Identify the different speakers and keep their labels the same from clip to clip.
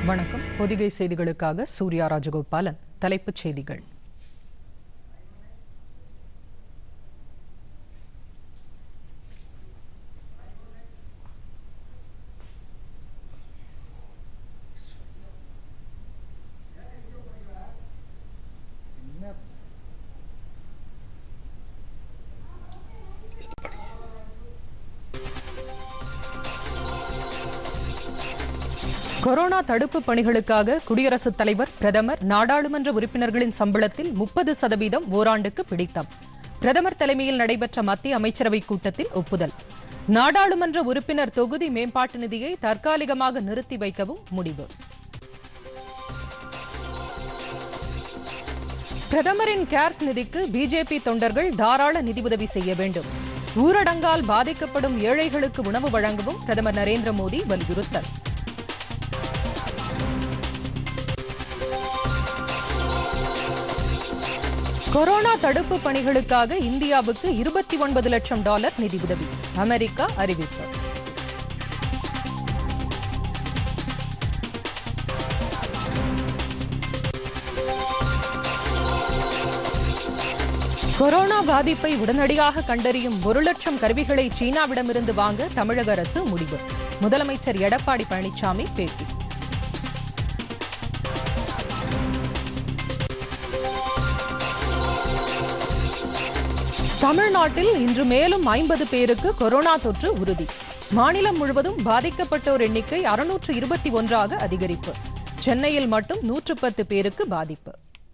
Speaker 1: வணக்கம் பொதிகை செய்திகளுக்காக சூர்யா ராஜகோபாலன் தலைப்புச் செய்திகள் கொரோனா தடுப்பு பணிகளுக்காக குடியரசுத் தலைவர் பிரதமர் நாடாளுமன்ற உறுப்பினர்களின் சம்பளத்தில் முப்பது சதவீதம் ஓராண்டுக்கு பிடித்தம் பிரதமர் தலைமையில் நடைபெற்ற மத்திய அமைச்சரவை கூட்டத்தில் ஒப்புதல் நாடாளுமன்ற உறுப்பினர் தொகுதி மேம்பாட்டு நிதியை தற்காலிகமாக நிறுத்தி வைக்கவும் முடிவு பிரதமரின் கேர்ஸ் நிதிக்கு பிஜேபி தொண்டர்கள் தாராள நிதியுதவி செய்ய வேண்டும் ஊரடங்கால் பாதிக்கப்படும் ஏழைகளுக்கு உணவு வழங்கவும் பிரதமர் நரேந்திர மோடி வலியுறுத்தல் கொரோனா தடுப்பு பணிகளுக்காக இந்தியாவுக்கு இருபத்தி ஒன்பது லட்சம் டாலர் நிதியுதவி அமெரிக்கா அறிவிப்பு கொரோனா பாதிப்பை உடனடியாக கண்டறியும் ஒரு லட்சம் கருவிகளை சீனாவிடமிருந்து வாங்க தமிழக அரசு முடிவு முதலமைச்சர் எடப்பாடி பழனிசாமி பேட்டி தமிழ்நாட்டில் இன்று மேலும் ஐம்பது பேருக்கு கொரோனா தொற்று உறுதி மாநிலம் முழுவதும் பாதிக்கப்பட்டோர் எண்ணிக்கை அறுநூற்று இருபத்தி ஒன்றாக அதிகரிப்பு சென்னையில் மட்டும் நூற்று பத்து பேருக்கு பாதிப்பு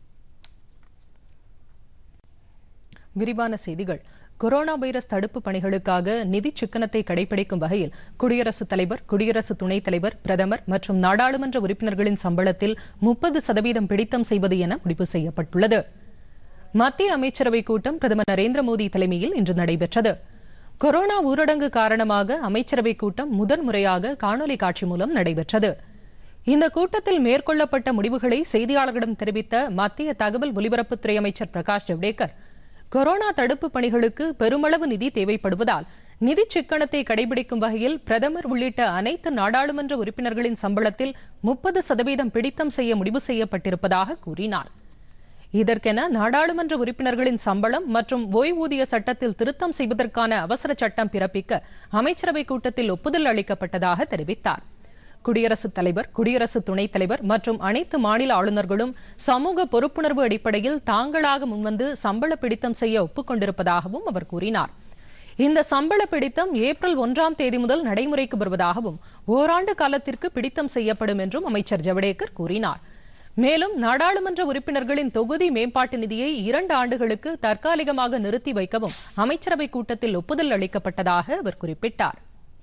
Speaker 1: விரிவான செய்திகள் கொரோனா வைரஸ் தடுப்பு பணிகளுக்காக நிதி சிக்கனத்தை கடைபிடிக்கும் வகையில் குடியரசுத் தலைவர் குடியரசு துணைத் தலைவர் பிரதமர் மற்றும் நாடாளுமன்ற உறுப்பினர்களின் சம்பளத்தில் முப்பது சதவீதம் பிடித்தம் செய்வது என முடிவு செய்யப்பட்டுள்ளது மத்திய அமைச்சரவை கூட்டம் பிரதமர் நரேந்திர மோடி தலைமையில் இன்று நடைபெற்றது கொரோனா ஊரடங்கு காரணமாக அமைச்சரவை கூட்டம் முதன் முறையாக காணொலி காட்சி மூலம் நடைபெற்றது இந்த கூட்டத்தில் மேற்கொள்ளப்பட்ட முடிவுகளை செய்தியாளர்களிடம் தெரிவித்த மத்திய தகவல் ஒலிபரப்புத்துறை அமைச்சர் பிரகாஷ் ஜவ்டேகர் கொரோனா தடுப்பு பணிகளுக்கு பெருமளவு நிதி தேவைப்படுவதால் நிதி சிக்கனத்தை கடைபிடிக்கும் வகையில் பிரதமர் உள்ளிட்ட அனைத்து நாடாளுமன்ற உறுப்பினர்களின் சம்பளத்தில் முப்பது சதவீதம் பிடித்தம் செய்ய முடிவு செய்யப்பட்டிருப்பதாக கூறினார் இதற்கென நாடாளுமன்ற உறுப்பினர்களின் சம்பளம் மற்றும் ஓய்வூதிய சட்டத்தில் திருத்தம் செய்வதற்கான அவசர சட்டம் பிறப்பிக்க அமைச்சரவை கூட்டத்தில் ஒப்புதல் அளிக்கப்பட்டதாக தெரிவித்தார் குடியரசுத் தலைவர் குடியரசு துணைத் தலைவர் மற்றும் அனைத்து மாநில ஆளுநர்களும் சமூக பொறுப்புணர்வு அடிப்படையில் தாங்களாக முன்வந்து சம்பள பிடித்தம் செய்ய ஒப்புக்கொண்டிருப்பதாகவும் அவர் கூறினார் இந்த சம்பள பிடித்தம் ஏப்ரல் ஒன்றாம் தேதி முதல் நடைமுறைக்கு வருவதாகவும் ஓராண்டு காலத்திற்கு பிடித்தம் செய்யப்படும் என்றும் அமைச்சர் ஜவடேகர் கூறினார் மேலும் நாடாளுமன்ற உறுப்பினர்களின் தொகுதி மேம்பாட்டு நிதியை இரண்டு ஆண்டுகளுக்கு தற்காலிகமாக நிறுத்தி வைக்கவும் அமைச்சரவை கூட்டத்தில் ஒப்புதல் அளிக்கப்பட்டதாக அவர் குறிப்பிட்டார்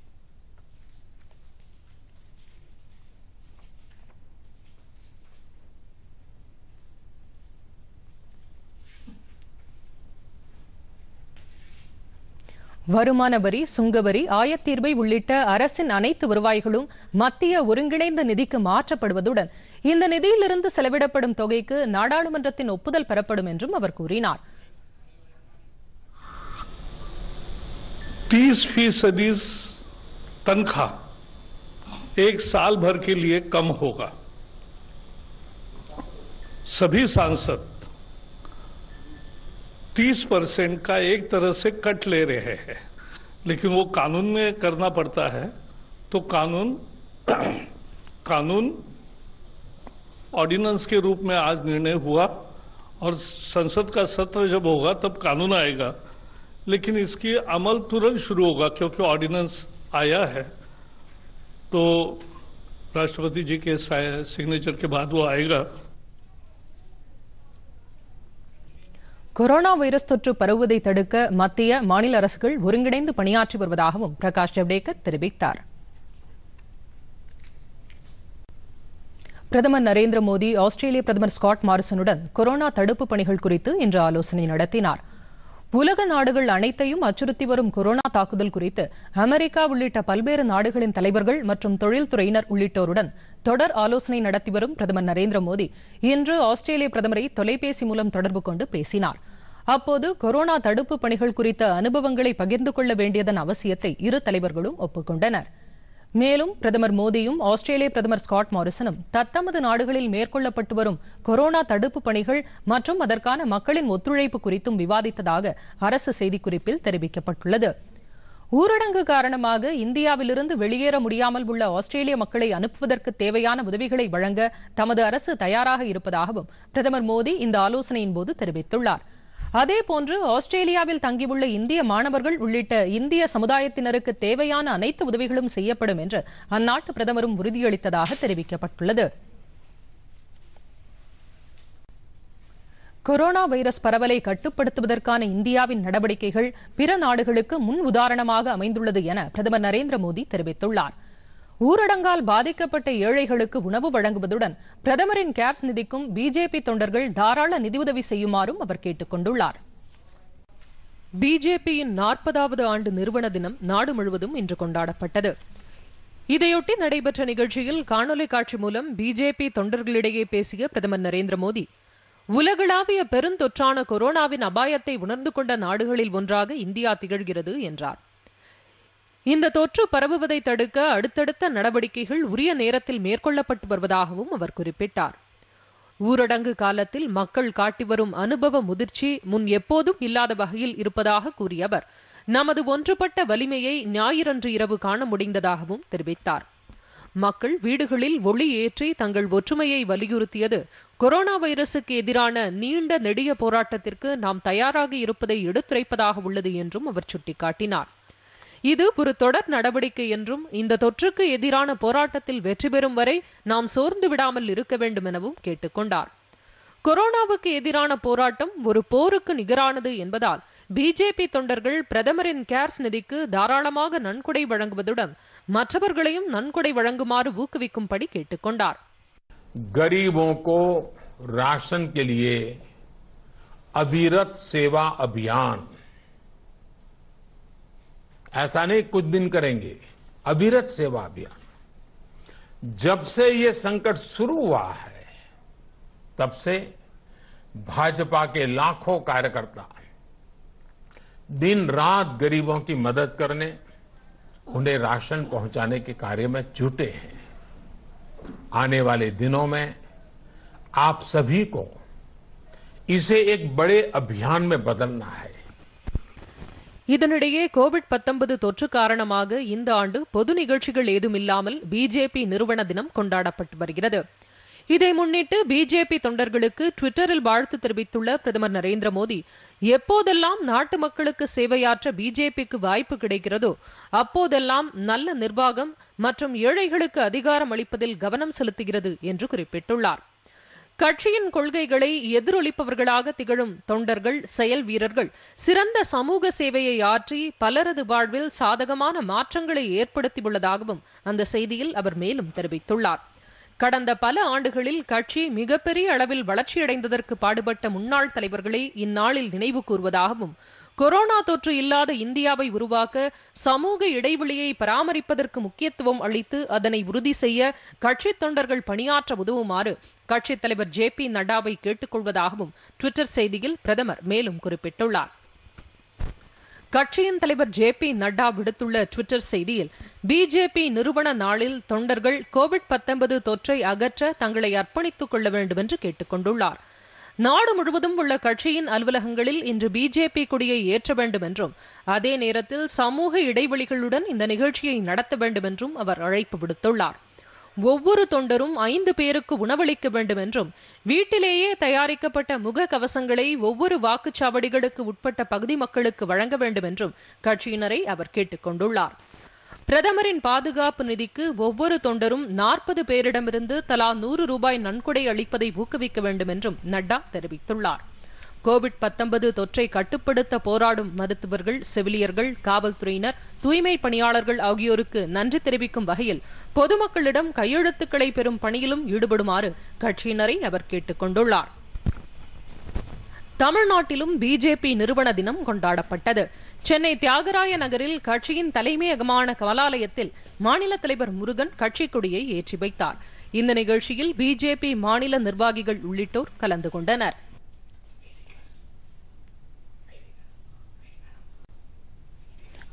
Speaker 1: வருமான வரி சுங்கவரி ஆயத்தீர்வை உள்ளிட்ட அரசின் அனைத்து வருவாய்களும் மத்திய ஒருங்கிணைந்த நிதிக்கு மாற்றப்படுவதுடன் இந்த நிதியிலிருந்து செலவிடப்படும் தொகைக்கு நாடாளுமன்றத்தின் ஒப்புதல் பெறப்படும் என்றும் அவர் கூறினார்
Speaker 2: तीस फीसदी तनख्वाह एक साल भर के लिए कम होगा सभी सांसद 30 परसेंट का एक तरह से कट ले रहे हैं लेकिन वो कानून में करना पड़ता है तो कानून कानून ऑर्डिनेंस के रूप में आज निर्णय हुआ और संसद का सत्र जब होगा तब कानून आएगा लेकिन इसकी अमल तुरंत शुरू होगा क्योंकि ऑर्डिनेंस आया है तो राष्ट्रपति जी के सिग्नेचर के बाद वो आएगा
Speaker 1: கொரோனா வைரஸ் தொற்று பரவுவதை தடுக்க மத்திய மாநில அரசுகள் ஒருங்கிணைந்து பணியாற்றி வருவதாகவும் பிரகாஷ் ஜவ்டேகர் தெரிவித்தார் பிரதமர் நரேந்திர மோடி ஆஸ்திரேலிய பிரதமர் ஸ்காட் மாரிசனுடன் கொரோனா தடுப்பு பணிகள் குறித்து இன்று ஆலோசனை நடத்தினார் உலக நாடுகள் அனைத்தையும் அச்சுறுத்தி வரும் கொரோனா தாக்குதல் குறித்து அமெரிக்கா உள்ளிட்ட பல்வேறு நாடுகளின் தலைவர்கள் மற்றும் தொழில்துறையினர் உள்ளிட்டோருடன் தொடர் ஆலோசனை நடத்தி வரும் பிரதமர் நரேந்திர மோடி இன்று ஆஸ்திரேலிய பிரதமரை தொலைபேசி மூலம் தொடர்பு கொண்டு பேசினார் அப்போது கொரோனா தடுப்பு பணிகள் குறித்த அனுபவங்களை பகிர்ந்து கொள்ள வேண்டியதன் அவசியத்தை இரு தலைவர்களும் ஒப்புக்கொண்டனர் மேலும் பிரதமர் மோடியும் ஆஸ்திரேலிய பிரதமர் ஸ்காட் மாரிசனும் தத்தமது நாடுகளில் மேற்கொள்ளப்பட்டு வரும் கொரோனா தடுப்பு பணிகள் மற்றும் அதற்கான மக்களின் ஒத்துழைப்பு குறித்தும் விவாதித்ததாக அரசு செய்திக்குறிப்பில் தெரிவிக்கப்பட்டுள்ளது ஊரடங்கு காரணமாக இந்தியாவிலிருந்து வெளியேற முடியாமல் உள்ள ஆஸ்திரேலிய மக்களை அனுப்புவதற்கு தேவையான உதவிகளை வழங்க தமது அரசு தயாராக இருப்பதாகவும் பிரதமர் மோடி இந்த ஆலோசனையின் போது தெரிவித்துள்ளார் அதேபோன்று ஆஸ்திரேலியாவில் தங்கியுள்ள இந்திய மாணவர்கள் உள்ளிட்ட இந்திய சமுதாயத்தினருக்கு தேவையான அனைத்து உதவிகளும் செய்யப்படும் என்று அந்நாட்டு பிரதமரும் உறுதியளித்ததாக தெரிவிக்கப்பட்டுள்ளது கொரோனா வைரஸ் பரவலை கட்டுப்படுத்துவதற்கான இந்தியாவின் நடவடிக்கைகள் பிற நாடுகளுக்கு முன் உதாரணமாக அமைந்துள்ளது என பிரதமர் நரேந்திர மோடி தெரிவித்துள்ளார் ஊரடங்கால் பாதிக்கப்பட்ட ஏழைகளுக்கு உணவு வழங்குவதுடன் பிரதமரின் கேர்ஸ் நிதிக்கும் பிஜேபி தொண்டர்கள் தாராள நிதியுதவி செய்யுமாறும் அவர் கேட்டுக் கொண்டுள்ளார் பிஜேபியின் நாற்பதாவது ஆண்டு நிறுவன தினம் நாடு முழுவதும் இன்று கொண்டாடப்பட்டது இதையொட்டி நடைபெற்ற நிகழ்ச்சியில் காணொலி காட்சி மூலம் பிஜேபி தொண்டர்களிடையே பேசிய பிரதமர் நரேந்திர மோடி உலகளாவிய பெருந்தொற்றான கொரோனாவின் அபாயத்தை உணர்ந்து கொண்ட நாடுகளில் ஒன்றாக இந்தியா திகழ்கிறது என்றார் இந்த தொற்று பரவுவதை தடுக்க அடுத்தடுத்த நடவடிக்கைகள் உரிய நேரத்தில் மேற்கொள்ளப்பட்டு வருவதாகவும் அவர் குறிப்பிட்டார் ஊரடங்கு காலத்தில் மக்கள் காட்டி வரும் அனுபவ முதிர்ச்சி முன் எப்போதும் இல்லாத வகையில் இருப்பதாக கூறிய அவர் நமது ஒன்றுபட்ட வலிமையை ஞாயிறன்று இரவு காண முடிந்ததாகவும் தெரிவித்தார் மக்கள் வீடுகளில் ஒளி ஏற்றி தங்கள் ஒற்றுமையை வலியுறுத்தியது கொரோனா வைரசுக்கு எதிரான நீண்ட நெடிய போராட்டத்திற்கு நாம் தயாராக இருப்பதை எடுத்துரைப்பதாக உள்ளது என்றும் அவர் சுட்டிக்காட்டினார் இது ஒரு தொடர் நடவடிக்கை என்றும் இந்த தொற்றுக்கு எதிரான போராட்டத்தில் வெற்றி பெறும் வரை நாம் சோர்ந்து விடாமல் இருக்க வேண்டும் எனவும் கேட்டுக்கொண்டார் கொரோனாவுக்கு எதிரான போராட்டம் ஒரு போருக்கு நிகரானது என்பதால் பிஜேபி தொண்டர்கள் பிரதமரின் கேர்ஸ் நிதிக்கு தாராளமாக நன்கொடை வழங்குவதுடன் மற்றவர்களையும் நன்கொடை வழங்குமாறு ஊக்குவிக்கும்படி கேட்டுக்கொண்டார்
Speaker 3: गरीबों को राशन के लिए अविरत सेवा अभियान ऐसा नहीं कुछ दिन करेंगे अविरत सेवा अभियान जब से ये संकट शुरू हुआ है तब से भाजपा के लाखों कार्यकर्ता दिन रात गरीबों की मदद करने उन्हें राशन पहुंचाने के कार्य में जुटे हैं आने वाले दिनों में आप सभी को इसे एक बड़े अभियान में बदलना है
Speaker 1: இதனிடையே கோவிட் 19 தொற்று காரணமாக இந்த ஆண்டு பொது நிகழ்ச்சிகள் ஏதுமில்லாமல் பிஜேபி நிறுவன தினம் கொண்டாடப்பட்டு வருகிறது இதை முன்னிட்டு பிஜேபி தொண்டர்களுக்கு ட்விட்டரில் வாழ்த்து தெரிவித்துள்ள பிரதமர் நரேந்திர மோடி எப்போதெல்லாம் நாட்டு மக்களுக்கு சேவையாற்ற பிஜேபிக்கு வாய்ப்பு கிடைக்கிறதோ அப்போதெல்லாம் நல்ல நிர்வாகம் மற்றும் ஏழைகளுக்கு அதிகாரம் அளிப்பதில் கவனம் செலுத்துகிறது என்று குறிப்பிட்டுள்ளார் கட்சியின் கொள்கைகளை எதிரொலிப்பவர்களாக திகழும் தொண்டர்கள் செயல் வீரர்கள் சிறந்த சமூக சேவையை ஆற்றி பலரது வாழ்வில் சாதகமான மாற்றங்களை ஏற்படுத்தியுள்ளதாகவும் அந்த செய்தியில் அவர் மேலும் தெரிவித்துள்ளார் கடந்த பல ஆண்டுகளில் கட்சி மிகப்பெரிய அளவில் வளர்ச்சியடைந்ததற்கு பாடுபட்ட முன்னாள் தலைவர்களை இந்நாளில் நினைவு கூறுவதாகவும் கொரோனா தொற்று இல்லாத இந்தியாவை உருவாக்க சமூக இடைவெளியை பராமரிப்பதற்கு முக்கியத்துவம் அளித்து அதனை உறுதி செய்ய கட்சித் தொண்டர்கள் பணியாற்ற உதவுமாறு கட்சித் தலைவர் ஜே பி நட்டாவை கேட்டுக்கொள்வதாகவும் ட்விட்டர் செய்தியில் பிரதமர் மேலும் குறிப்பிட்டுள்ளார் கட்சியின் தலைவர் ஜே பி நட்டா விடுத்துள்ள ட்விட்டர் செய்தியில் பிஜேபி நிறுவன நாளில் தொண்டர்கள் கோவிட் 19 தொற்றை அகற்ற தங்களை அர்ப்பணித்துக் கொள்ள வேண்டும் என்று கேட்டுக்கொண்டுள்ளார் நாடு முழுவதும் உள்ள கட்சியின் அலுவலகங்களில் இன்று பிஜேபி கொடியை ஏற்ற வேண்டும் என்றும் அதே நேரத்தில் சமூக இடைவெளிகளுடன் இந்த நிகழ்ச்சியை நடத்த வேண்டும் என்றும் அவர் அழைப்பு விடுத்துள்ளார் ஒவ்வொரு தொண்டரும் ஐந்து பேருக்கு உணவளிக்க வேண்டும் என்றும் வீட்டிலேயே தயாரிக்கப்பட்ட முக கவசங்களை ஒவ்வொரு வாக்குச்சாவடிகளுக்கு உட்பட்ட பகுதி மக்களுக்கு வழங்க வேண்டும் என்றும் கட்சியினரை அவர் கேட்டுக்கொண்டுள்ளார் பிரதமரின் பாதுகாப்பு நிதிக்கு ஒவ்வொரு தொண்டரும் நாற்பது பேரிடமிருந்து தலா நூறு ரூபாய் நன்கொடை அளிப்பதை ஊக்குவிக்க வேண்டும் என்றும் நட்டா தெரிவித்துள்ளார் கோவிட் 19 தொற்றை கட்டுப்படுத்த போராடும் மருத்துவர்கள் செவிலியர்கள் காவல்துறையினர் தூய்மை பணியாளர்கள் ஆகியோருக்கு நன்றி தெரிவிக்கும் வகையில் பொதுமக்களிடம் கையெழுத்துக்களை பெறும் பணியிலும் ஈடுபடுமாறு கட்சியினரை அவர் கேட்டுக் கொண்டுள்ளார் தமிழ்நாட்டிலும் பிஜேபி நிறுவன தினம் கொண்டாடப்பட்டது சென்னை தியாகராய நகரில் கட்சியின் தலைமையகமான கமலாலயத்தில் மாநில தலைவர் முருகன் கட்சிக் கொடியை ஏற்றி வைத்தார் இந்த நிகழ்ச்சியில் பிஜேபி மாநில நிர்வாகிகள் உள்ளிட்டோர் கலந்து கொண்டனர்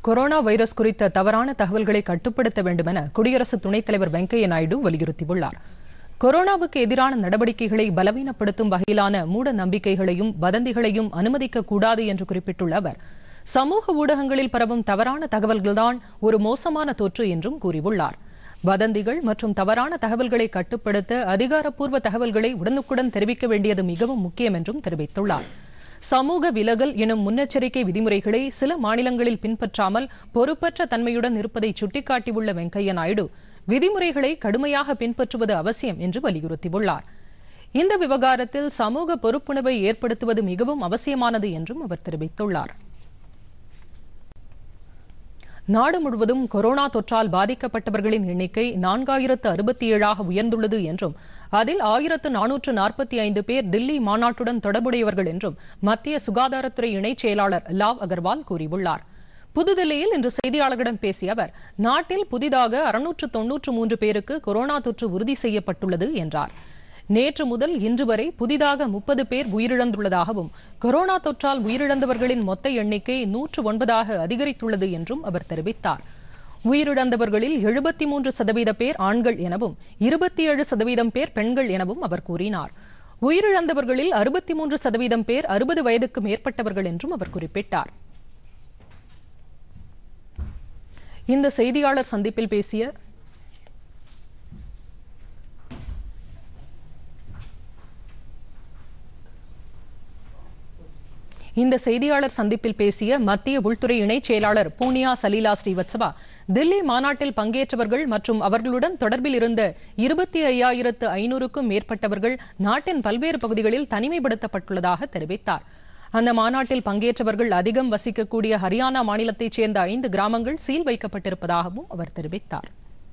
Speaker 1: கொரோனா வைரஸ் குறித்த தவறான தகவல்களை கட்டுப்படுத்த வேண்டும் என குடியரசு துணைத் தலைவர் வெங்கையா நாயுடு வலியுறுத்தியுள்ளார் கொரோனாவுக்கு எதிரான நடவடிக்கைகளை பலவீனப்படுத்தும் வகையிலான மூட நம்பிக்கைகளையும் வதந்திகளையும் அனுமதிக்க கூடாது என்று குறிப்பிட்டுள்ள அவர் சமூக ஊடகங்களில் பரவும் தவறான தகவல்கள்தான் ஒரு மோசமான தொற்று என்றும் கூறியுள்ளார் வதந்திகள் மற்றும் தவறான தகவல்களை கட்டுப்படுத்த அதிகாரப்பூர்வ தகவல்களை உடனுக்குடன் தெரிவிக்க வேண்டியது மிகவும் முக்கியம் என்றும் தெரிவித்துள்ளார் சமூக விலகல் எனும் முன்னெச்சரிக்கை விதிமுறைகளை சில மாநிலங்களில் பின்பற்றாமல் பொறுப்பற்ற தன்மையுடன் இருப்பதை சுட்டிக்காட்டியுள்ள வெங்கையா நாயுடு விதிமுறைகளை கடுமையாக பின்பற்றுவது அவசியம் என்று வலியுறுத்தியுள்ளார் இந்த விவகாரத்தில் சமூக பொறுப்புணர்வை ஏற்படுத்துவது மிகவும் அவசியமானது என்றும் அவர் தெரிவித்துள்ளார் நாடு முழுவதும் கொரோனா தொற்றால் பாதிக்கப்பட்டவர்களின் எண்ணிக்கை நான்காயிரத்து அறுபத்தி ஏழாக உயர்ந்துள்ளது என்றும் அதில் ஆயிரத்து நானூற்று நாற்பத்தி ஐந்து பேர் தில்லி மாநாட்டுடன் தொடர்புடையவர்கள் என்றும் மத்திய சுகாதாரத்துறை இணைச் செயலாளர் லாவ் அகர்வால் கூறியுள்ளார் புதுதில்லியில் இன்று செய்தியாளர்களிடம் பேசிய அவர் நாட்டில் புதிதாக அறுநூற்று தொன்னூற்று மூன்று பேருக்கு கொரோனா தொற்று உறுதி செய்யப்பட்டுள்ளது என்றார் நேற்று முதல் இன்று வரை புதிதாக முப்பது பேர் உயிரிழந்துள்ளதாகவும் கொரோனா தொற்றால் உயிரிழந்தவர்களின் மொத்த எண்ணிக்கை நூற்று ஒன்பதாக அதிகரித்துள்ளது என்றும் அவர் தெரிவித்தார் உயிரிழந்தவர்களில் எழுபத்தி மூன்று சதவீத பேர் ஆண்கள் எனவும் இருபத்தி ஏழு சதவீதம் பேர் பெண்கள் எனவும் அவர் கூறினார் உயிரிழந்தவர்களில் அறுபத்தி மூன்று சதவீதம் பேர் அறுபது வயதுக்கு மேற்பட்டவர்கள் என்றும் அவர் குறிப்பிட்டார் இந்த செய்தியாளர் சந்திப்பில் பேசிய இந்த செய்தியாளர் சந்திப்பில் பேசிய மத்திய உள்துறை இணைச் செயலாளர் பூனியா சலீலா ஸ்ரீவத்சவா தில்லி மாநாட்டில் பங்கேற்றவர்கள் மற்றும் அவர்களுடன் தொடர்பில் இருந்த இருபத்தி ஐயாயிரத்து ஐநூறுக்கும் மேற்பட்டவர்கள் நாட்டின் பல்வேறு பகுதிகளில் தனிமைப்படுத்தப்பட்டுள்ளதாக தெரிவித்தார் அந்த மாநாட்டில் பங்கேற்றவர்கள் அதிகம் வசிக்கக்கூடிய ஹரியானா மாநிலத்தைச் சேர்ந்த ஐந்து கிராமங்கள் சீல் வைக்கப்பட்டிருப்பதாகவும் அவர் தெரிவித்தார்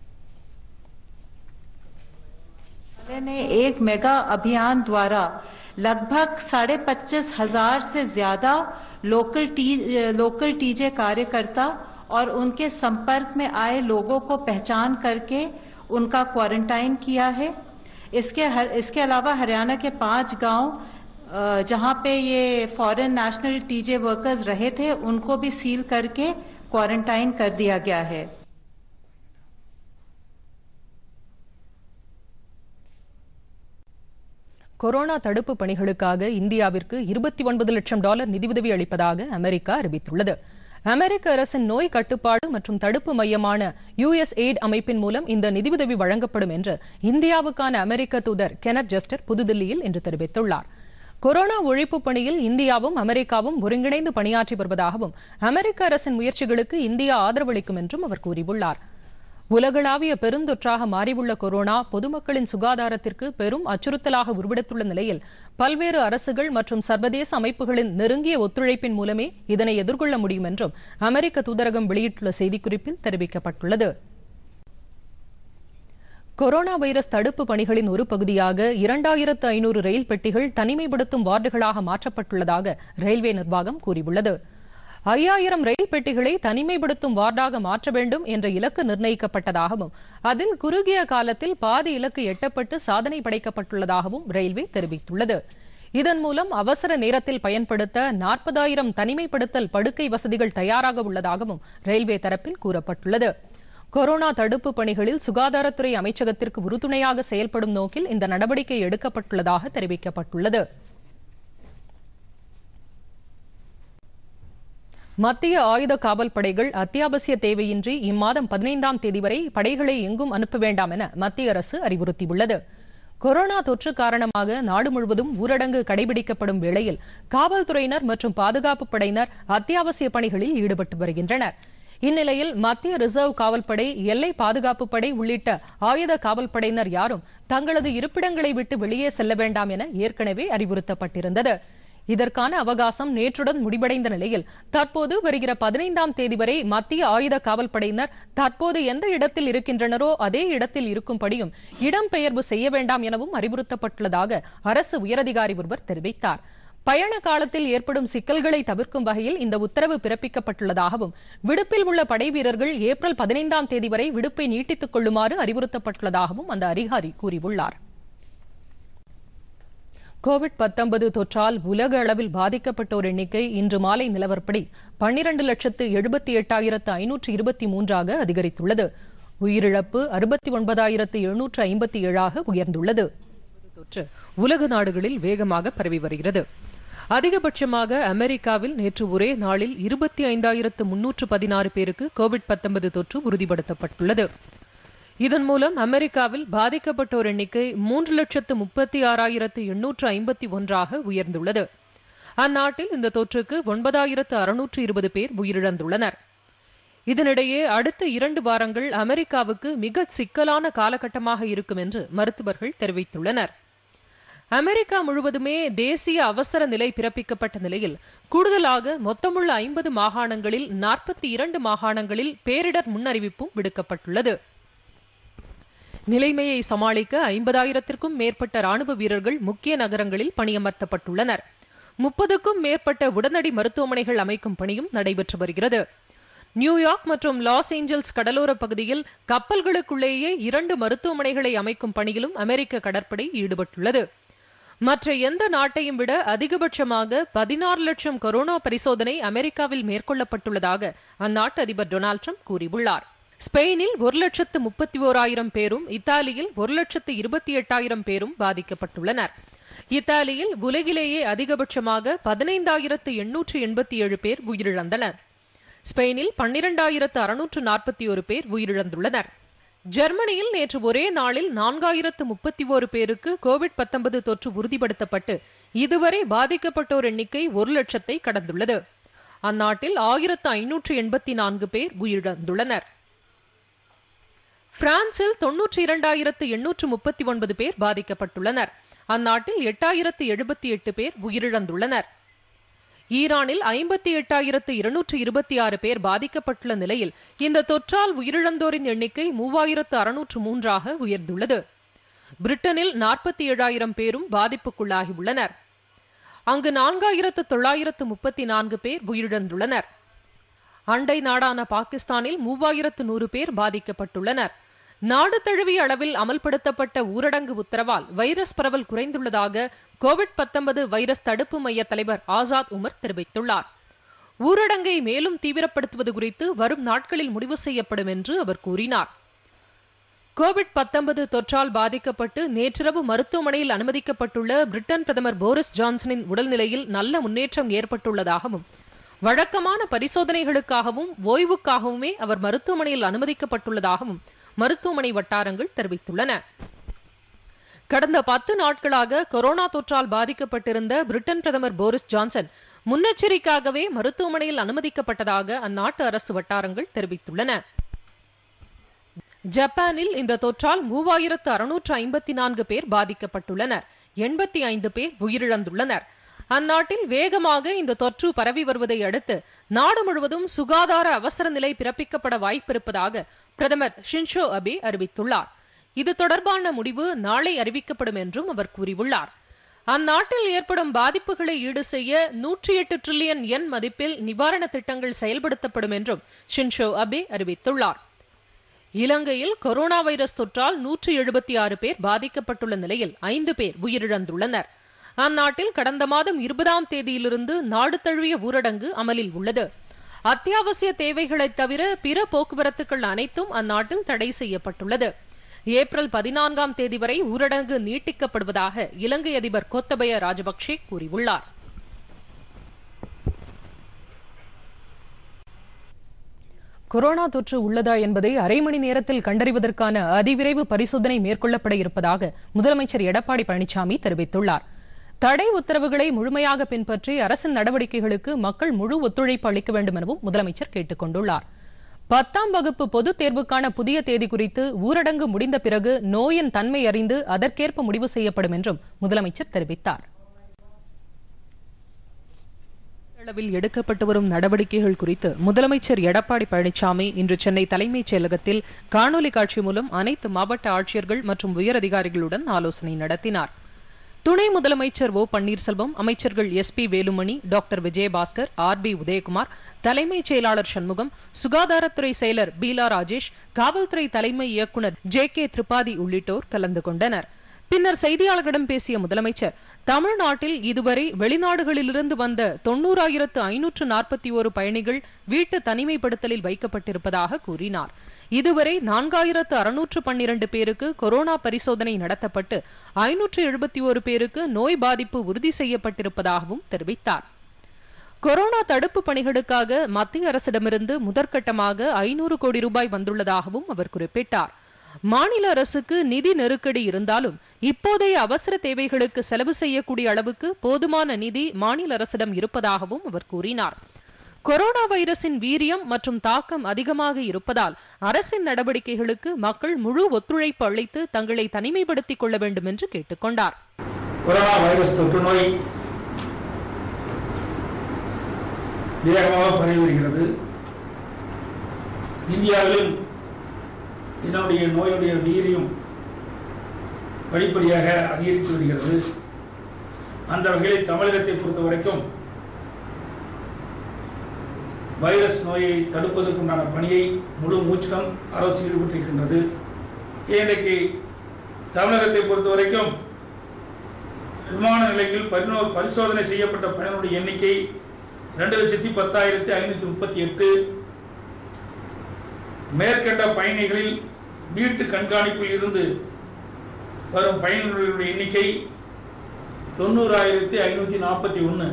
Speaker 4: ने एक मेगा अभियान द्वारा लगभग साढ़े पच्चीस हजार से ज्यादा लोकल टी लोकल टीजे कार्यकर्ता और उनके संपर्क में आए लोगों को पहचान करके उनका क्वारंटाइन किया है इसके हर, इसके अलावा हरियाणा के पांच गांव जहां पे ये फॉरेन नेशनल टीजे वर्कर्स रहे थे उनको भी सील करके क्वारंटाइन कर दिया गया है
Speaker 1: கொரோனா தடுப்பு பணிகளுக்காக இந்தியாவிற்கு இருபத்தி ஒன்பது லட்சம் டாலர் நிதியுதவி அளிப்பதாக அமெரிக்கா அறிவித்துள்ளது அமெரிக்க அரசின் நோய் கட்டுப்பாடு மற்றும் தடுப்பு மையமான யுஎஸ் எய்ட் அமைப்பின் மூலம் இந்த நிதியுதவி வழங்கப்படும் என்று இந்தியாவுக்கான அமெரிக்க தூதர் கெனத் ஜஸ்டர் புதுதில்லியில் இன்று தெரிவித்துள்ளார் கொரோனா ஒழிப்பு பணியில் இந்தியாவும் அமெரிக்காவும் ஒருங்கிணைந்து பணியாற்றி வருவதாகவும் அமெரிக்க அரசின் முயற்சிகளுக்கு இந்தியா ஆதரவளிக்கும் என்றும் அவர் கூறியுள்ளார் உலகளாவிய பெருந்தொற்றாக மாறியுள்ள கொரோனா பொதுமக்களின் சுகாதாரத்திற்கு பெரும் அச்சுறுத்தலாக உருவெடுத்துள்ள நிலையில் பல்வேறு அரசுகள் மற்றும் சர்வதேச அமைப்புகளின் நெருங்கிய ஒத்துழைப்பின் மூலமே இதனை எதிர்கொள்ள முடியும் என்றும் அமெரிக்க தூதரகம் வெளியிட்டுள்ள செய்திக்குறிப்பில் தெரிவிக்கப்பட்டுள்ளது கொரோனா வைரஸ் தடுப்பு பணிகளின் ஒரு பகுதியாக இரண்டாயிரத்து ஐநூறு ரயில் பெட்டிகள் தனிமைப்படுத்தும் வார்டுகளாக மாற்றப்பட்டுள்ளதாக ரயில்வே நிர்வாகம் கூறியுள்ளது ஐயாயிரம் ரயில் பெட்டிகளை தனிமைப்படுத்தும் வார்டாக மாற்ற வேண்டும் என்ற இலக்கு நிர்ணயிக்கப்பட்டதாகவும் அதில் குறுகிய காலத்தில் பாதி இலக்கு எட்டப்பட்டு சாதனை படைக்கப்பட்டுள்ளதாகவும் ரயில்வே தெரிவித்துள்ளது இதன் மூலம் அவசர நேரத்தில் பயன்படுத்த நாற்பதாயிரம் தனிமைப்படுத்தல் படுக்கை வசதிகள் தயாராக உள்ளதாகவும் ரயில்வே தரப்பில் கூறப்பட்டுள்ளது கொரோனா தடுப்பு பணிகளில் சுகாதாரத்துறை அமைச்சகத்திற்கு உறுதுணையாக செயல்படும் நோக்கில் இந்த நடவடிக்கை எடுக்கப்பட்டுள்ளதாக தெரிவிக்கப்பட்டுள்ளது மத்திய ஆயுத காவல் படைகள் அத்தியாவசிய தேவையின்றி இம்மாதம் பதினைந்தாம் தேதி வரை படைகளை எங்கும் அனுப்ப வேண்டாம் என மத்திய அரசு அறிவுறுத்தியுள்ளது கொரோனா தொற்று காரணமாக நாடு முழுவதும் ஊரடங்கு கடைபிடிக்கப்படும் வேளையில் காவல்துறையினர் மற்றும் பாதுகாப்பு படையினர் அத்தியாவசிய பணிகளில் ஈடுபட்டு வருகின்றனர் இந்நிலையில் மத்திய ரிசர்வ் காவல்படை எல்லை பாதுகாப்பு படை உள்ளிட்ட ஆயுத காவல் படையினர் யாரும் தங்களது இருப்பிடங்களை விட்டு வெளியே செல்ல வேண்டாம் என ஏற்கனவே அறிவுறுத்தப்பட்டிருந்தது இதற்கான அவகாசம் நேற்றுடன் முடிவடைந்த நிலையில் தற்போது வருகிற பதினைந்தாம் தேதி வரை மத்திய ஆயுத காவல் படையினர் தற்போது எந்த இடத்தில் இருக்கின்றனரோ அதே இடத்தில் இருக்கும்படியும் இடம்பெயர்வு செய்ய வேண்டாம் எனவும் அறிவுறுத்தப்பட்டுள்ளதாக அரசு உயரதிகாரி ஒருவர் தெரிவித்தார் பயண காலத்தில் ஏற்படும் சிக்கல்களை தவிர்க்கும் வகையில் இந்த உத்தரவு பிறப்பிக்கப்பட்டுள்ளதாகவும் விடுப்பில் உள்ள படை வீரர்கள் ஏப்ரல் பதினைந்தாம் தேதி வரை விடுப்பை நீட்டித்துக் கொள்ளுமாறு அறிவுறுத்தப்பட்டுள்ளதாகவும் அந்த அதிகாரி கூறியுள்ளார் கோவிட் 19 தொற்றால் உலக அளவில் பாதிக்கப்பட்டோர் எண்ணிக்கை இன்று மாலை நிலவரப்படி பன்னிரண்டு லட்சத்து எழுபத்தி எட்டாயிரத்து ஐநூற்று இருபத்தி மூன்றாக அதிகரித்துள்ளது உயிரிழப்பு அறுபத்தி ஒன்பதாயிரத்து எழுநூற்று ஐம்பத்தி ஏழாக உயர்ந்துள்ளது தொற்று உலக நாடுகளில் வேகமாக பரவி வருகிறது அதிகபட்சமாக அமெரிக்காவில் நேற்று ஒரே நாளில் இருபத்தி ஐந்தாயிரத்து முன்னூற்று பதினாறு பேருக்கு கோவிட் 19 தொற்று உறுதிப்படுத்தப்பட்டுள்ளது இதன் மூலம் அமெரிக்காவில் பாதிக்கப்பட்டோர் எண்ணிக்கை மூன்று லட்சத்து முப்பத்தி ஆறாயிரத்து எண்ணூற்று ஐம்பத்தி ஒன்றாக உயர்ந்துள்ளது அந்நாட்டில் இந்த தொற்றுக்கு ஒன்பதாயிரத்து அறுநூற்று இருபது பேர் உயிரிழந்துள்ளனர் இதனிடையே அடுத்த இரண்டு வாரங்கள் அமெரிக்காவுக்கு மிக சிக்கலான காலகட்டமாக இருக்கும் என்று மருத்துவர்கள் தெரிவித்துள்ளனர் அமெரிக்கா முழுவதுமே தேசிய அவசர நிலை பிறப்பிக்கப்பட்ட நிலையில் கூடுதலாக மொத்தமுள்ள ஐம்பது மாகாணங்களில் நாற்பத்தி இரண்டு மாகாணங்களில் பேரிடர் முன்னறிவிப்பும் விடுக்கப்பட்டுள்ளது நிலைமையை சமாளிக்க ஐம்பதாயிரத்திற்கும் மேற்பட்ட ராணுவ வீரர்கள் முக்கிய நகரங்களில் பணியமர்த்தப்பட்டுள்ளனர் முப்பதுக்கும் மேற்பட்ட உடனடி மருத்துவமனைகள் அமைக்கும் பணியும் நடைபெற்று வருகிறது நியூயார்க் மற்றும் லாஸ் ஏஞ்சல்ஸ் கடலோர பகுதியில் கப்பல்களுக்குள்ளேயே இரண்டு மருத்துவமனைகளை அமைக்கும் பணியிலும் அமெரிக்க கடற்படை ஈடுபட்டுள்ளது மற்ற எந்த நாட்டையும் விட அதிகபட்சமாக பதினாறு லட்சம் கொரோனா பரிசோதனை அமெரிக்காவில் மேற்கொள்ளப்பட்டுள்ளதாக அந்நாட்டு அதிபர் டொனால்ட் ட்ரம்ப் கூறியுள்ளார் ஸ்பெயினில் ஒரு லட்சத்து முப்பத்தி ஓராயிரம் பேரும் இத்தாலியில் ஒரு லட்சத்து இருபத்தி எட்டாயிரம் பேரும் பாதிக்கப்பட்டுள்ளனர் இத்தாலியில் உலகிலேயே அதிகபட்சமாக பதினைந்தாயிரத்து எண்ணூற்று எண்பத்தி ஏழு பேர் உயிரிழந்தனர் ஸ்பெயினில் பன்னிரண்டாயிரத்து அறுநூற்று நாற்பத்தி ஒரு பேர் உயிரிழந்துள்ளனர் ஜெர்மனியில் நேற்று ஒரே நாளில் நான்காயிரத்து முப்பத்தி ஓரு பேருக்கு கோவிட் 19 தொற்று உறுதிப்படுத்தப்பட்டு இதுவரை பாதிக்கப்பட்டோர் எண்ணிக்கை ஒரு லட்சத்தை கடந்துள்ளது அந்நாட்டில் ஆயிரத்து ஐநூற்று எண்பத்தி நான்கு பேர் உயிரிழந்துள்ளனர் பிரான்சில் தொன்னூற்றி இரண்டாயிரத்து எண்ணூற்று முப்பத்தி ஒன்பது பேர் பாதிக்கப்பட்டுள்ளனர் அந்நாட்டில் எட்டாயிரத்து எழுபத்தி எட்டு பேர் உயிரிழந்துள்ளனர் ஈரானில் ஐம்பத்தி எட்டாயிரத்து இருநூற்று இருபத்தி ஆறு பேர் பாதிக்கப்பட்டுள்ள நிலையில் இந்த தொற்றால் உயிரிழந்தோரின் எண்ணிக்கை மூவாயிரத்து அறுநூற்று மூன்றாக உயர்ந்துள்ளது பிரிட்டனில் நாற்பத்தி ஏழாயிரம் பேரும் பாதிப்புக்குள்ளாகியுள்ளனர் அங்கு நான்காயிரத்து தொள்ளாயிரத்து முப்பத்தி நான்கு பேர் உயிரிழந்துள்ளனர் அண்டை நாடான பாகிஸ்தானில் மூவாயிரத்து நூறு பேர் பாதிக்கப்பட்டுள்ளனர் நாடு தழுவிய அளவில் அமல்படுத்தப்பட்ட ஊரடங்கு உத்தரவால் வைரஸ் பரவல் குறைந்துள்ளதாக கோவிட் 19 வைரஸ் தடுப்பு மைய தலைவர் ஆசாத் உமர் தெரிவித்துள்ளார் ஊரடங்கை மேலும் தீவிரப்படுத்துவது குறித்து வரும் நாட்களில் முடிவு செய்யப்படும் என்று அவர் கூறினார் கோவிட் 19 தொற்றால் பாதிக்கப்பட்டு நேற்றிரவு மருத்துவமனையில் அனுமதிக்கப்பட்டுள்ள பிரிட்டன் பிரதமர் போரிஸ் ஜான்சனின் உடல்நிலையில் நல்ல முன்னேற்றம் ஏற்பட்டுள்ளதாகவும் வழக்கமான பரிசோதனைகளுக்காகவும் ஓய்வுக்காகவுமே அவர் மருத்துவமனையில் அனுமதிக்கப்பட்டுள்ளதாகவும் மருத்துவமனை வட்டாரங்கள் தெரிவித்துள்ளன கடந்த பத்து நாட்களாக கொரோனா தொற்றால் பாதிக்கப்பட்டிருந்த பிரிட்டன் பிரதமர் போரிஸ் ஜான்சன் முன்னெச்சரிக்கையாகவே மருத்துவமனையில் அனுமதிக்கப்பட்டதாக அந்நாட்டு அரசு வட்டாரங்கள் தெரிவித்துள்ளன ஜப்பானில் இந்த தொற்றால் மூவாயிரத்து அறுநூற்று ஐம்பத்தி நான்கு பேர் பாதிக்கப்பட்டுள்ளனர் எண்பத்தி ஐந்து பேர் உயிரிழந்துள்ளனர் அந்நாட்டில் வேகமாக இந்த தொற்று பரவி வருவதை அடுத்து நாடு முழுவதும் சுகாதார அவசர நிலை பிறப்பிக்கப்பட வாய்ப்பிருப்பதாக பிரதமர் ஷின்ஷோ அபே அறிவித்துள்ளார் இது தொடர்பான முடிவு நாளை அறிவிக்கப்படும் என்றும் அவர் கூறியுள்ளார் அந்நாட்டில் ஏற்படும் பாதிப்புகளை ஈடு செய்ய நூற்றி எட்டு டிரில்லியன் என் மதிப்பில் நிவாரண திட்டங்கள் செயல்படுத்தப்படும் என்றும் ஷின்ஷோ அபே அறிவித்துள்ளார் இலங்கையில் கொரோனா வைரஸ் தொற்றால் நூற்றி எழுபத்தி ஆறு பேர் பாதிக்கப்பட்டுள்ள நிலையில் ஐந்து பேர் உயிரிழந்துள்ளனர் அந்நாட்டில் கடந்த மாதம் இருபதாம் தேதியிலிருந்து நாடு தழுவிய ஊரடங்கு அமலில் உள்ளது அத்தியாவசிய தேவைகளை தவிர பிற போக்குவரத்துகள் அனைத்தும் அந்நாட்டில் தடை செய்யப்பட்டுள்ளது ஏப்ரல் பதினான்காம் தேதி வரை ஊரடங்கு நீட்டிக்கப்படுவதாக இலங்கை அதிபர் கோத்தபய ராஜபக்சே கூறியுள்ளார் கொரோனா தொற்று உள்ளதா என்பதை அரை மணி நேரத்தில் கண்டறிவதற்கான அதிவிரைவு பரிசோதனை மேற்கொள்ளப்பட இருப்பதாக முதலமைச்சர் எடப்பாடி பழனிசாமி தெரிவித்துள்ளார் தடை உத்தரவுகளை முழுமையாக பின்பற்றி அரசின் நடவடிக்கைகளுக்கு மக்கள் முழு ஒத்துழைப்பு அளிக்க வேண்டும் எனவும் முதலமைச்சர் கேட்டுக் கொண்டுள்ளார் பத்தாம் வகுப்பு பொதுத் தேர்வுக்கான புதிய தேதி குறித்து ஊரடங்கு முடிந்த பிறகு நோயின் தன்மை அறிந்து அதற்கேற்ப முடிவு செய்யப்படும் என்றும் முதலமைச்சர் தெரிவித்தார் அளவில் எடுக்கப்பட்டு வரும் நடவடிக்கைகள் குறித்து முதலமைச்சர் எடப்பாடி பழனிசாமி இன்று சென்னை தலைமைச் செயலகத்தில் காணொலி காட்சி மூலம் அனைத்து மாவட்ட ஆட்சியர்கள் மற்றும் உயரதிகாரிகளுடன் ஆலோசனை நடத்தினார் துணை முதலமைச்சர் ஓ பன்னீர்செல்வம் அமைச்சர்கள் S P Velumani doctor Vijayabaskar R B Udhayakumar தலைமைச் செயலாளர் சண்முகம் சுகாதாரத்துறை செயலர் பீலா ராஜேஷ் காவல்துறை தலைமை இயக்குநர் ஜே கே திரிபாதி உள்ளிட்டோர் கலந்து கொண்டனர் பின்னர் செய்தியாளர்களிடம் பேசிய முதலமைச்சர் தமிழ்நாட்டில் இதுவரை வெளிநாடுகளிலிருந்து வந்த தொண்ணூறாயிரத்து ஐநூற்று நாற்பத்தி ஒரு பயணிகள் வீட்டு தனிமைப்படுத்தலில் வைக்கப்பட்டிருப்பதாக கூறினார் இதுவரை நான்காயிரத்து அறுநூற்று பன்னிரண்டு பேருக்கு கொரோனா பரிசோதனை நடத்தப்பட்டு ஐநூற்று எழுபத்தி ஒரு பேருக்கு நோய் பாதிப்பு உறுதி செய்யப்பட்டிருப்பதாகவும் தெரிவித்தார் கொரோனா தடுப்பு பணிகளுக்காக மத்திய அரசிடமிருந்து முதற்கட்டமாக ஐநூறு கோடி ரூபாய் வந்துள்ளதாகவும் அவர் குறிப்பிட்டார் மாநில அரசுக்கு நிதி நெருக்கடி இருந்தாலும் இப்போதைய அவசர தேவைகளுக்கு செலவு செய்யக்கூடிய அளவுக்கு போதுமான நிதி மாநில அரசிடம் இருப்பதாகவும் அவர் கூறினார் கொரோனா வைரஸின் வீரியம் மற்றும் தாக்கம் அதிகமாக இருப்பதால் அரசின் நடவடிக்கைகளுக்கு மக்கள் முழு ஒத்துழைப்பு அளித்து தங்களை தனிமைப்படுத்திக் கொள்ள வேண்டும் என்று கேட்டுக்கொண்டார்
Speaker 5: கொரோனா வைரஸ் தொற்று நோய் வேகமாக பரவி வருகிறது இந்தியாவிலும் இதனுடைய நோயுடைய வீரியம் படிப்படியாக அதிகரித்து வருகிறது அந்த வகையில் தமிழகத்தை பொறுத்த வரைக்கும் வைரஸ் நோயை தடுப்பதற்குண்டான பணியை முழு மூச்சிடம் அரசு ஈடுபட்டிருக்கின்றது இன்றைக்கு தமிழகத்தை பொறுத்த வரைக்கும் விமான நிலையங்களில் பரிணோ பரிசோதனை செய்யப்பட்ட பயனுடைய எண்ணிக்கை ரெண்டு லட்சத்தி பத்தாயிரத்தி ஐநூத்தி முப்பத்தி எட்டு மேற்கண்ட பயணிகளில் வீட்டு கண்காணிப்பில் இருந்து வரும் பயணிகளுடைய எண்ணிக்கை தொண்ணூறாயிரத்தி ஐநூத்தி நாற்பத்தி ஒன்று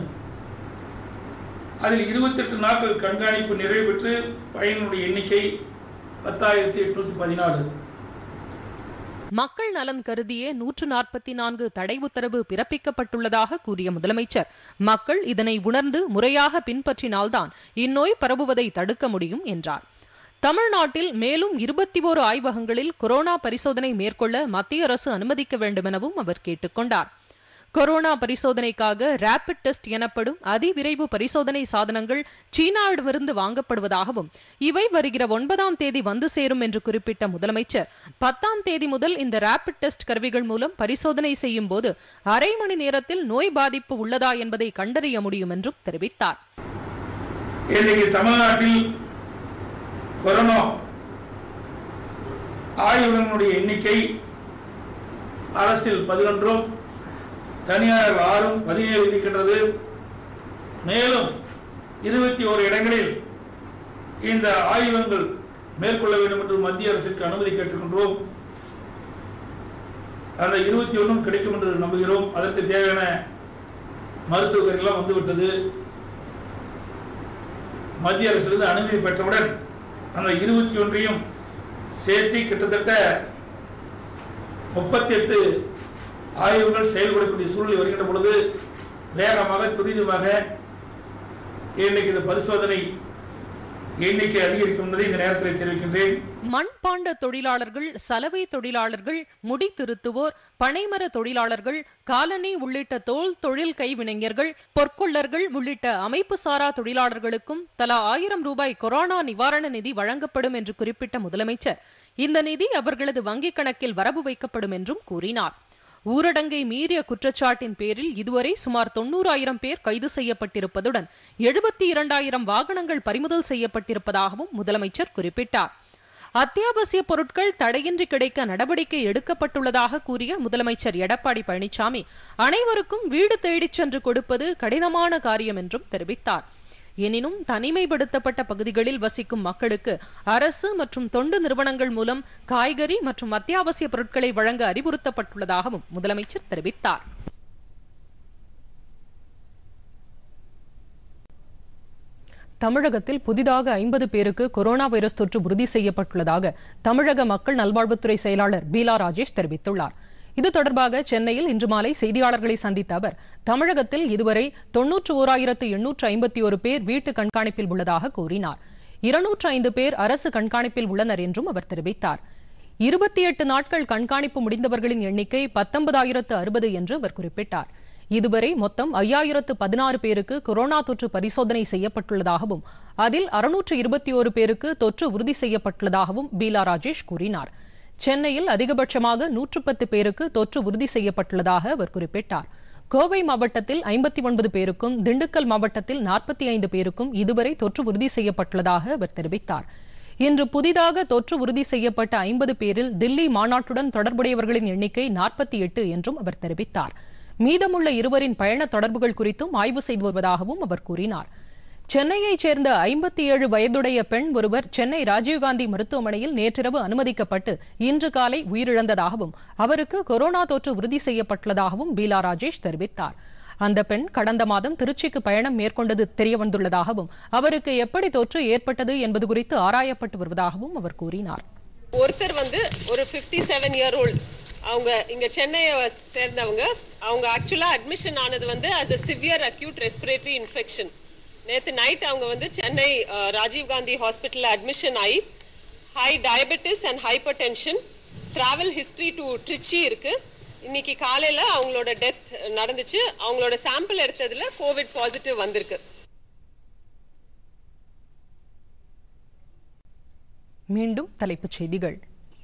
Speaker 5: அதில் இருபத்தெட்டு நாட்கள் கண்காணிப்பு நிறைவு பெற்று பயணிகளுடைய எண்ணிக்கை பத்தாயிரத்தி எட்நூத்தி பதினாலு
Speaker 1: மக்கள் நலன் கருதியே நூற்று நாற்பத்தி நான்கு தடை உத்தரவு பிறப்பிக்கப்பட்டுள்ளதாக கூறிய முதலமைச்சர் மக்கள் இதனை உணர்ந்து முறையாக பின்பற்றினால்தான் இந்நோய் பரவுவதை தடுக்க முடியும் என்றார் தமிழ்நாட்டில் மேலும் இருபத்தி ஓரு ஆய்வகங்களில் கொரோனா பரிசோதனை மேற்கொள்ள மத்திய அரசு அனுமதிக்க வேண்டும் எனவும் அவர் கேட்டுக்கொண்டார் கொரோனா பரிசோதனைக்காக ரேபிட் டெஸ்ட் எனப்படும் அதிவிரைவு பரிசோதனை சாதனங்கள் சீனாவிடமிருந்து வாங்கப்படுவதாகவும் இவை வருகிற ஒன்பதாம் தேதி வந்து சேரும் என்று குறிப்பிட்ட முதலமைச்சர் பத்தாம் தேதி முதல் இந்த ரேபிட் டெஸ்ட் கருவிகள் மூலம் பரிசோதனை செய்யும் போது அரை மணி நேரத்தில் நோய் பாதிப்பு உள்ளதா என்பதை கண்டறிய முடியும் என்றும் தெரிவித்தார்
Speaker 5: இன்றைக்கு தமிழ்நாட்டில் கொரோனா ஆய்வகங்களுடைய எண்ணிக்கை அரசில் பதினொன்றும் தனியார் ஆறும் பதினேழு இருக்கின்றது மேலும் இருபத்தி ஓரு இடங்களில் இந்த ஆய்வகங்கள் மேற்கொள்ள வேண்டும் என்று மத்திய அரசுக்கு அனுமதி கேட்டுக்கொண்டோம் அந்த இருபத்தி ஒன்றும் கிடைக்கும் என்று நம்புகிறோம் அதற்கு தேவையான மருத்துவர்கள் எல்லாம் வந்துவிட்டது மத்திய அரசிலிருந்து அனுமதி பெற்றவுடன் அந்த இருபத்தி ஒன்றையும் சேர்த்து கிட்டத்தட்ட முப்பத்தி எட்டு ஆய்வுகள் செயல்படக்கூடிய சூழ்நிலை வருகின்ற பொழுது வேகமாக துரிதமாக இன்னைக்கு இந்த பரிசோதனை எண்ணிக்கை அதிகரிக்கும் என்பதை இந்த நேரத்தில் தெரிவிக்கின்றேன்
Speaker 1: மண்பாண்ட தொழிலாளர்கள் சலவை தொழிலாளர்கள் முடி திருத்துவோர் பனைமர தொழிலாளர்கள் காலனி உள்ளிட்ட தோல் தொழில் கைவினைஞர்கள் பொற்கொள்ளர்கள் உள்ளிட்ட அமைப்பு சாரா தொழிலாளர்களுக்கும் தலா ஆயிரம் ரூபாய் கொரோனா நிவாரண நிதி வழங்கப்படும் என்று குறிப்பிட்ட முதலமைச்சர் இந்த நிதி அவர்களது வங்கிக் கணக்கில் வரவு வைக்கப்படும் என்றும் கூறினார் ஊரடங்கை மீறிய குற்றச்சாட்டின் பேரில் இதுவரை சுமார் தொண்ணூறாயிரம் பேர் கைது செய்யப்பட்டிருப்பதுடன் எழுபத்தி இரண்டாயிரம் வாகனங்கள் பறிமுதல் செய்யப்பட்டிருப்பதாகவும் முதலமைச்சர் குறிப்பிட்டார் அத்தியாவசிய பொருட்கள் தடையின்றி கிடைக்க நடவடிக்கை எடுக்கப்பட்டுள்ளதாக கூறிய முதலமைச்சர் எடப்பாடி பழனிசாமி அனைவருக்கும் வீடு தேடிச் சென்று கொடுப்பது கடினமான காரியம் என்றும் தெரிவித்தார் எனினும் தனிமைப்படுத்தப்பட்ட பகுதிகளில் வசிக்கும் மக்களுக்கு அரசு மற்றும் தொண்டு நிறுவனங்கள் மூலம் காய்கறி மற்றும் அத்தியாவசிய பொருட்களை வழங்க அறிவுறுத்தப்பட்டுள்ளதாகவும் முதலமைச்சர் தெரிவித்தார் தமிழகத்தில் புதிதாக ஐம்பது பேருக்கு கொரோனா வைரஸ் தொற்று உறுதி செய்யப்பட்டுள்ளதாக தமிழக மக்கள் நல்வாழ்வுத்துறை செயலாளர் பீலா ராஜேஷ் தெரிவித்துள்ளார் இது தொடர்பாக சென்னையில் இன்று மாலை செய்தியாளர்களை சந்தித்த அவர் தமிழகத்தில் இதுவரை தொன்னூற்று ஓராயிரத்து எண்ணூற்று ஐம்பத்தி ஒரு பேர் வீட்டு கண்காணிப்பில் உள்ளதாக கூறினார் இருநூற்று ஐந்து பேர் அரசு கண்காணிப்பில் உள்ளனர் என்றும் அவர் தெரிவித்தார் இருபத்தி எட்டு நாட்கள் கண்காணிப்பு முடிந்தவர்களின் எண்ணிக்கை பத்தொன்பதாயிரத்து அறுபது என்று அவர் குறிப்பிட்டார் இதுவரை மொத்தம் ஐயாயிரத்து பதினாறு பேருக்கு கொரோனா தொற்று பரிசோதனை செய்யப்பட்டுள்ளதாகவும் அதில் அறுநூற்று இருபத்தி ஒரு பேருக்கு தொற்று உறுதி செய்யப்பட்டுள்ளதாகவும் பீலா ராஜேஷ் கூறினார் சென்னையில் அதிகபட்சமாக நூற்று பத்து பேருக்கு தொற்று உறுதி செய்யப்பட்டுள்ளதாக அவர் குறிப்பிட்டார் கோவை மாவட்டத்தில் ஐம்பத்தி ஒன்பது பேருக்கும் திண்டுக்கல் மாவட்டத்தில் நாற்பத்தி ஐந்து பேருக்கும் இதுவரை தொற்று உறுதி செய்யப்பட்டுள்ளதாக அவர் தெரிவித்தார் இன்று புதிதாக தொற்று உறுதி செய்யப்பட்ட ஐம்பது பேரில் தில்லி மாநாட்டுடன் தொடர்புடையவர்களின் எண்ணிக்கை நாற்பத்தி எட்டு என்றும் அவர் தெரிவித்தார் மீதமுள்ள இருவரின் பயண தொடர்புகள் குறித்தும் ஆய்வு செய்து வருவதாகவும் அவர் கூறினார் சென்னையைச் சேர்ந்த ஐம்பத்தி ஏழு வயதுடைய பெண் ஒருவர் சென்னை ராஜீவ்காந்தி மருத்துவமனையில் நேற்றிரவு அனுமதிக்கப்பட்டு இன்று காலை உயிரிழந்ததாகவும் அவருக்கு கொரோனா தொற்று உறுதி செய்யப்பட்டுள்ளதாகவும் பீலா ராஜேஷ் தெரிவித்தார் அந்த பெண் கடந்த மாதம் திருச்சிக்கு பயணம் மேற்கொண்டது தெரியவந்துள்ளதாகவும் அவருக்கு எப்படி தொற்று ஏற்பட்டது என்பது குறித்து ஆராயப்பட்டு வருவதாகவும் அவர் கூறினார்
Speaker 6: ஒருத்தர் வந்து ஒரு ஃபிஃப்டி செவன் இயர் ஓல்டு அவங்க இங்க சென்னையை சேர்ந்தவங்க அவங்க ஆக்சுவலா அட்மிஷன் ஆனது வந்து as a severe acute respiratory infection நேத்து நைட் அவங்க வந்து சென்னை அஹ், ராஜீவ்காந்தி ஹாஸ்பிட்டல்ல அட்மிஷன் ஆகி high diabetes and hypertension travel history to Trichy இருக்கு இன்னைக்கு காலையில அவங்களோட டெத் நடந்துச்சு அவங்களோட சாம்பிள் எடுத்ததுல கோவிட் பாசிட்டிவ் வந்திருக்கு
Speaker 1: மீண்டும் தலைப்புச் செய்திகள்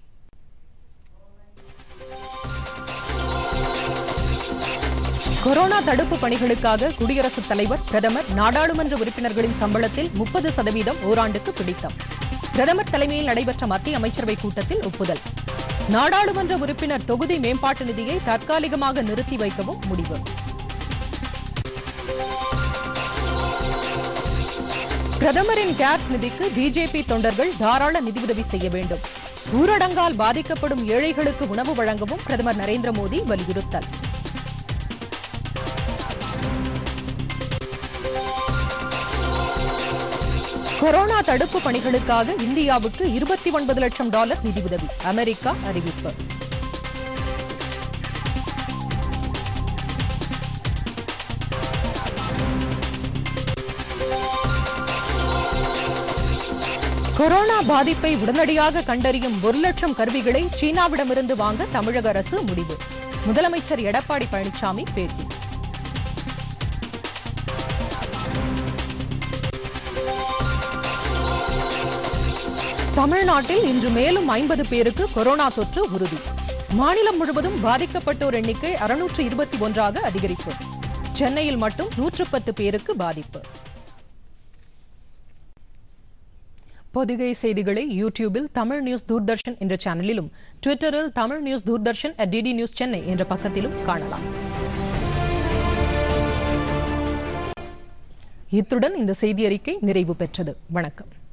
Speaker 1: கொரோனா தடுப்பு பணிகளுக்காக குடியரசுத் தலைவர் பிரதமர் நாடாளுமன்ற உறுப்பினர்களின் சம்பளத்தில் முப்பது சதவீதம் ஓராண்டுக்கு பிடித்தம் பிரதமர் தலைமையில் நடைபெற்ற மத்திய அமைச்சரவை கூட்டத்தில் ஒப்புதல் நாடாளுமன்ற உறுப்பினர் தொகுதி மேம்பாட்டு நிதியை தற்காலிகமாக நிறுத்தி வைக்கவும் முடிவு பிரதமரின் கேஸ் நிதிக்கு பிஜேபி தொண்டர்கள் தாராள நிதியுதவி செய்ய வேண்டும் ஊரடங்கால் பாதிக்கப்படும் ஏழைகளுக்கு உணவு வழங்கவும் பிரதமர் நரேந்திர மோடி வலியுறுத்தல் கொரோனா தடுப்பு பணிகளுக்காக இந்தியாவுக்கு இருபத்தி ஒன்பது லட்சம் டாலர் நிதியுதவி அமெரிக்கா அறிவிப்பு கொரோனா பாதிப்பை உடனடியாக கண்டறியும் ஒரு லட்சம் கருவிகளை சீனாவிடமிருந்து வாங்க தமிழக அரசு முடிவு முதலமைச்சர் எடப்பாடி பழனிசாமி பேட்டி தமிழ்நாட்டில் இன்று மேலும் ஐம்பது பேருக்கு கொரோனா தொற்று உறுதி மாநிலம் முழுவதும் பாதிக்கப்பட்டோர் எண்ணிக்கை அறுநூற்று இருபத்தி ஒன்றாக அதிகரிப்பு சென்னையில் மட்டும் நூற்று பத்து பேருக்கு பாதிப்பு பொதிகை செய்திகளை யூடியூபில் தமிழ் நியூஸ் தூர்தர்ஷன் என்ற சேனலிலும் ட்விட்டரில் Tamil news Doordarshan at DD news Chennai என்ற பக்கத்திலும் காணலாம் இத்துடன் இந்த செய்தி அறிக்கை நிறைவு பெற்றது வணக்கம்